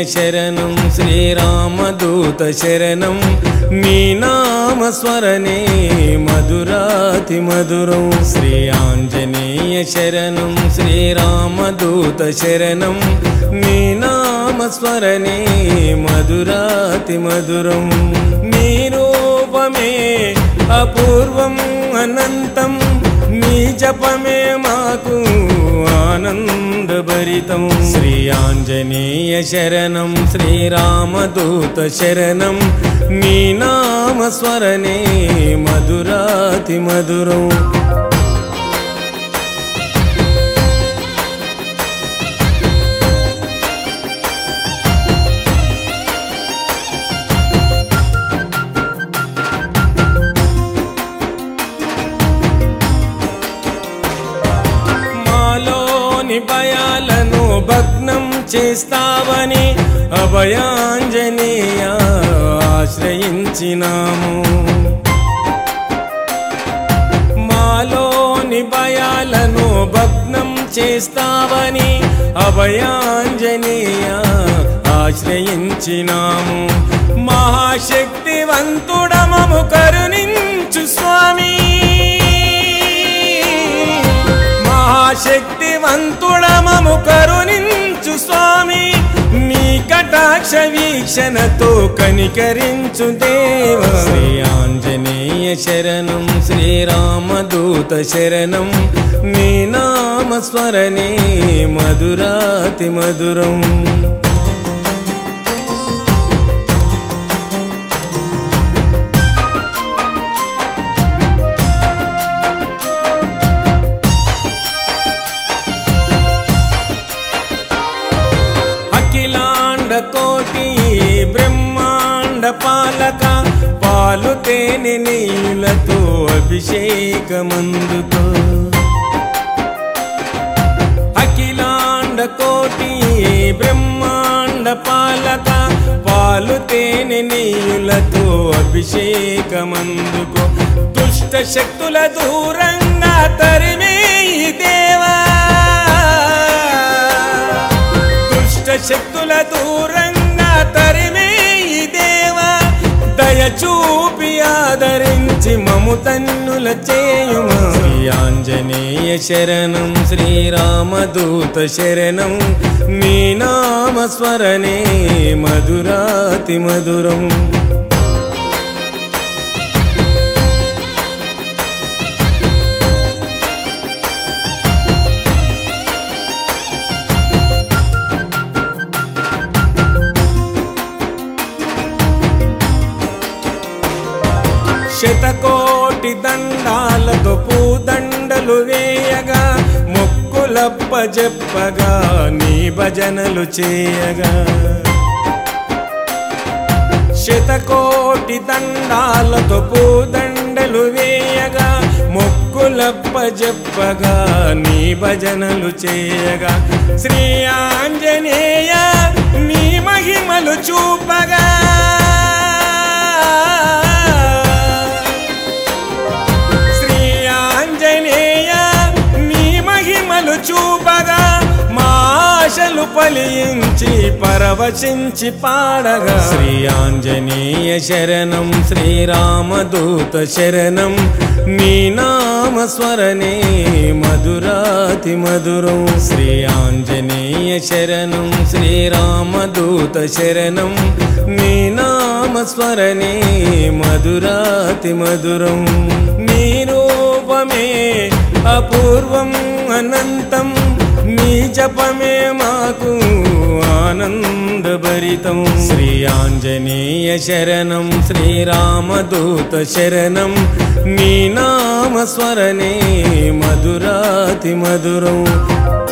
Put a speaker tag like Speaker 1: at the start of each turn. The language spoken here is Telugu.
Speaker 1: శరణం శ్రీరామదూత శరణం నీ నామస్మరణే మధురాతి మధురం శ్రీ ఆంజనేయ శరణం శ్రీరామదూత శరణం నీ నామస్మరణే మధురాతి మధురం నీ రూపమే అపూర్వం అనంతం నీ జపమే మాకు ఆనందభరితం శ్రీ ఆంజనేయ శరణం శ్రీరామదూత శరణం నీ నామస్మరణే మధురాతి మధురం మాలోని భయాలను భగ్నం చేస్తావని అభయాంజనేయ ఆశ్రయించినాము మాలోని భయాలను భగ్నం చేస్తావని అభయాంజనేయ ఆశ్రయించినాము మహాశక్తివంతుడమము కరుణించు స్వామి మహాశక్తివంతుడమము కరుణించు స్వామి నీ కటాక్ష వీక్షణతో కనికరించు దేవ శ్రీ ఆంజనేయ శరణం శ్రీరామదూత శరణం నీ నామస్మరణే మధురాతి మధురం అఖిలాండ కోటి బ్రహ్మాండ పాలక పాలు తేనె నీళ్ళతో అభిషేకమందుతో అఖిలాండ కోటి బ్రహ్మాండ పాలక పాలు తేనె నీళ్ళతో అభిషేకమందుకో దుష్ట శక్తుల దూరంగా తరిమే ఈ దేవా దుష్ట శక్తుల దూరంగా తరిమే ఈ దేవా దయ చూపి ఆదరించి మము తన్నుల చేయుమా శ్రీ ఆంజనేయ శరణం శ్రీరామదూత శరణం నీ నామస్మరణే మధురాతి మధురం శతకోటి దండాలతో పూదండలు వేయగా మొక్కులప్ప చెప్పగా నీ భజనలు చేయగా శతకోటి దండాలతో పూదండలు వేయగా మొక్కులప్ప చెప్పగా నీ భజనలు చేయగా శ్రీ ఆంజనేయ నీ మహిమలు చూపగా శ్రీ ఆంజనేయ నీ మహిమలు చూపగా మా ఆశలు ఫలించి పరవశించి పాడగా శ్రీ ఆంజనేయ శరణం శ్రీరామదూత శరణం నీ నామస్మరణే మధురాతి మధురం శ్రీ ఆంజనేయ శరణం శ్రీరామదూత శరణం నీ నామస్మరణే మధురాతి మధురం నీ రూపమే అపూర్వం అనంతం నీ జపమే మాకు ఆనందభరితం శ్రీ ఆంజనేయ శరణం శ్రీరామదూత శరణం నీ నామస్మరణే మధురాతి మధురం